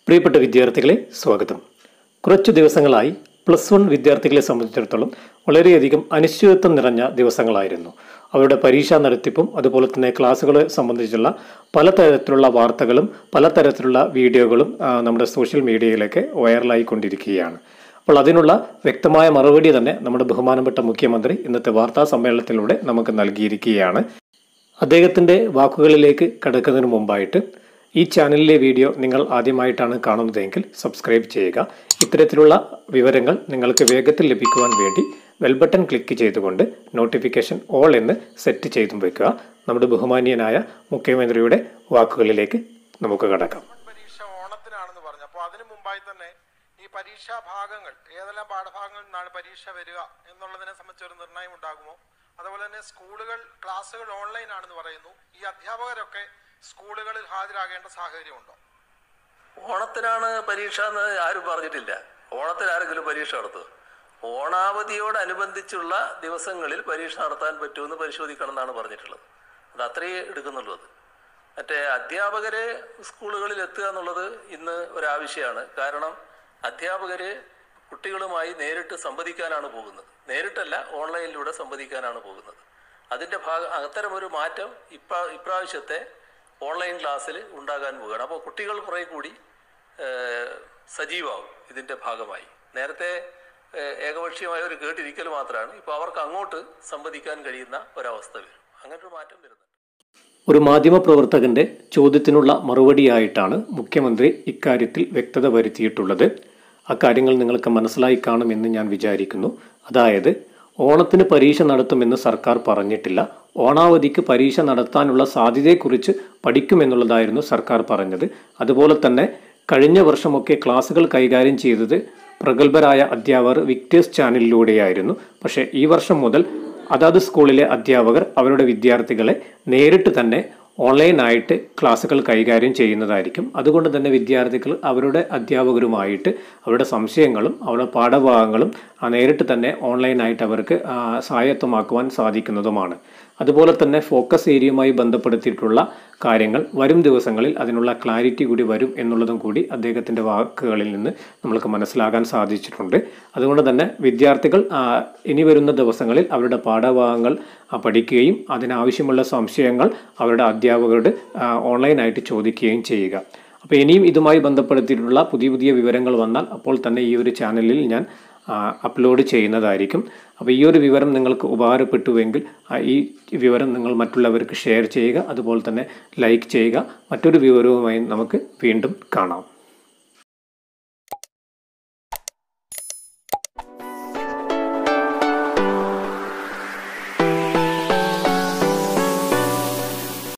പ്രിയപ്പെട്ട വിദ്യാർത്ഥികളെ സ്വാഗതം കുറച്ചു ദിവസങ്ങളായി പ്ലസ് വൺ വിദ്യാർത്ഥികളെ സംബന്ധിച്ചിടത്തോളം വളരെയധികം അനിശ്ചിതത്വം നിറഞ്ഞ ദിവസങ്ങളായിരുന്നു അവരുടെ പരീക്ഷാ നടത്തിപ്പും അതുപോലെ തന്നെ ക്ലാസ്സുകളെ സംബന്ധിച്ചുള്ള പലതരത്തിലുള്ള വാർത്തകളും പലതരത്തിലുള്ള വീഡിയോകളും ആ, നമ്മുടെ സോഷ്യൽ മീഡിയയിലൊക്കെ വൈറലായിക്കൊണ്ടിരിക്കുകയാണ് അപ്പോൾ അതിനുള്ള വ്യക്തമായ മറുപടി തന്നെ നമ്മുടെ ബഹുമാനപ്പെട്ട മുഖ്യമന്ത്രി ഇന്നത്തെ വാർത്താ സമ്മേളനത്തിലൂടെ നമുക്ക് നൽകിയിരിക്കുകയാണ് അദ്ദേഹത്തിൻ്റെ വാക്കുകളിലേക്ക് കടക്കുന്നതിന് മുമ്പായിട്ട് ഈ ചാനലിലെ വീഡിയോ നിങ്ങൾ ആദ്യമായിട്ടാണ് കാണുന്നതെങ്കിൽ സബ്സ്ക്രൈബ് ചെയ്യുക ഇത്തരത്തിലുള്ള വിവരങ്ങൾ നിങ്ങൾക്ക് വേഗത്തിൽ ലഭിക്കുവാൻ വേണ്ടി ബെൽ ബട്ടൺ ക്ലിക്ക് ചെയ്തുകൊണ്ട് നോട്ടിഫിക്കേഷൻ ഓൾ എന്ന് സെറ്റ് ചെയ്തും വെക്കുക നമ്മുടെ ബഹുമാനീയനായ മുഖ്യമന്ത്രിയുടെ വാക്കുകളിലേക്ക് നമുക്ക് കടക്കാം പരീക്ഷ ഓണത്തിനാണെന്ന് പറഞ്ഞു അപ്പോൾ അതിനു മുമ്പായി തന്നെ ഈ പരീക്ഷാ ഭാഗങ്ങൾ ഏതെല്ലാം പാഠഭാഗങ്ങളിൽ നിന്നാണ് പരീക്ഷ വരിക എന്നുള്ളതിനെ സംബന്ധിച്ച് ഒരു നിർണയം ഉണ്ടാകുമോ അതുപോലെ തന്നെ സ്കൂളുകൾ ക്ലാസ്സുകൾ ഓൺലൈൻ ആണെന്ന് പറയുന്നു ഈ അധ്യാപകരൊക്കെ സ്കൂളുകളിൽ ഹാജരാകേണ്ട സാഹചര്യമുണ്ടോ ഓണത്തിനാണ് പരീക്ഷ എന്ന് ആരും പറഞ്ഞിട്ടില്ല ഓണത്തിന് ആരെങ്കിലും പരീക്ഷ നടത്തുക ഓണാവധിയോടനുബന്ധിച്ചുള്ള ദിവസങ്ങളിൽ പരീക്ഷ നടത്താൻ പറ്റുമെന്ന് പരിശോധിക്കണം എന്നാണ് പറഞ്ഞിട്ടുള്ളത് അത് അത്രയേ എടുക്കുന്നുള്ളൂ അത് മറ്റേ അധ്യാപകരെ സ്കൂളുകളിൽ എത്തുക എന്നുള്ളത് ഇന്ന് ഒരാവശ്യമാണ് കാരണം അധ്യാപകര് കുട്ടികളുമായി നേരിട്ട് സംവദിക്കാനാണ് പോകുന്നത് നേരിട്ടല്ല ഓൺലൈനിലൂടെ സംവദിക്കാനാണ് പോകുന്നത് അതിൻ്റെ ഭാഗ അത്തരമൊരു മാറ്റം ഇപ്രാ ഇപ്രാവശ്യത്തെ ഓൺലൈൻ ക്ലാസ്സിൽ ഉണ്ടാകാൻ പോവുകയാണ് അപ്പോൾ കുട്ടികൾ കുറേ കൂടി ഏഹ്, സജീവമാവും ഇതിൻ്റെ ഭാഗമായി നേരത്തെ ഏഹ്, ഏകപക്ഷീയമായ ഒരു കേട്ടിരിക്കൽ മാത്രമാണ് ഇപ്പോൾ അവർക്ക് അങ്ങോട്ട് സംവദിക്കാൻ കഴിയുന്ന ഒരവസ്ഥ വരും അങ്ങനെ ഒരു മാറ്റം വരുന്നുണ്ട് ഒരു മാധ്യമപ്രവർത്തകന്റെ ചോദ്യത്തിനുള്ള മറുപടിയായിട്ടാണ് മുഖ്യമന്ത്രി ഇക്കാര്യത്തിൽ വ്യക്തത വരുത്തിയിട്ടുള്ളത് അക്കാര്യങ്ങൾ നിങ്ങൾക്ക് മനസ്സിലായി കാണുമെന്ന് ഞാൻ വിചാരിക്കുന്നു അതായത് ഓണത്തിന് പരീക്ഷ നടത്തുമെന്ന് സർക്കാർ പറഞ്ഞിട്ടില്ല ഓണാവധിക്ക് പരീക്ഷ നടത്താനുള്ള സാധ്യതയെക്കുറിച്ച് പഠിക്കുമെന്നുള്ളതായിരുന്നു സർക്കാർ പറഞ്ഞത് അതുപോലെ തന്നെ കഴിഞ്ഞ വർഷമൊക്കെ ക്ലാസ്സുകൾ കൈകാര്യം ചെയ്തത് പ്രഗത്ഭരായ അധ്യാപകർ വിക്ടേഴ്സ് ചാനലിലൂടെയായിരുന്നു പക്ഷേ ഈ വർഷം മുതൽ അതാത് സ്കൂളിലെ അധ്യാപകർ അവരുടെ വിദ്യാർത്ഥികളെ നേരിട്ട് തന്നെ ഓൺലൈനായിട്ട് ക്ലാസ്സുകൾ കൈകാര്യം ചെയ്യുന്നതായിരിക്കും അതുകൊണ്ട് തന്നെ വിദ്യാർത്ഥികൾ അവരുടെ അധ്യാപകരുമായിട്ട് അവരുടെ സംശയങ്ങളും അവരുടെ പാഠഭാഗങ്ങളും ആ, നേരിട്ട് തന്നെ ഓൺലൈനായിട്ട് അവർക്ക് ആ, സ്വായത്തമാക്കുവാൻ സാധിക്കുന്നതുമാണ് അതുപോലെ തന്നെ ഫോക്കസ് ഏരിയയുമായി ബന്ധപ്പെടുത്തിയിട്ടുള്ള കാര്യങ്ങൾ വരും ദിവസങ്ങളിൽ അതിനുള്ള ക്ലാരിറ്റി കൂടി വരും എന്നുള്ളതും കൂടി അദ്ദേഹത്തിൻ്റെ വാക്കുകളിൽ നിന്ന് നമ്മൾക്ക് മനസ്സിലാക്കാൻ സാധിച്ചിട്ടുണ്ട് അതുകൊണ്ട് തന്നെ വിദ്യാർത്ഥികൾ ആ, ഇനി വരുന്ന ദിവസങ്ങളിൽ അവരുടെ പാഠഭാഗങ്ങൾ ആ, പഠിക്കുകയും അതിനാവശ്യമുള്ള സംശയങ്ങൾ അവരുടെ അധ്യാപകരോട് ആ, ഓൺലൈനായിട്ട് ചോദിക്കുകയും ചെയ്യുക അപ്പോൾ ഇനിയും ഇതുമായി ബന്ധപ്പെടുത്തിയിട്ടുള്ള പുതിയ പുതിയ വിവരങ്ങൾ വന്നാൽ അപ്പോൾ തന്നെ ഈ ഒരു ചാനലിൽ ഞാൻ ആ, അപ്ലോഡ് ചെയ്യുന്നതായിരിക്കും അപ്പോൾ ഈ ഒരു വിവരം നിങ്ങൾക്ക് ഉപകാരപ്പെട്ടുവെങ്കിൽ ആ, ഈ വിവരം നിങ്ങൾ മറ്റുള്ളവർക്ക് ഷെയർ ചെയ്യുക അതുപോലെ തന്നെ ലൈക്ക് ചെയ്യുക മറ്റൊരു വിവരവുമായി നമുക്ക് വീണ്ടും കാണാം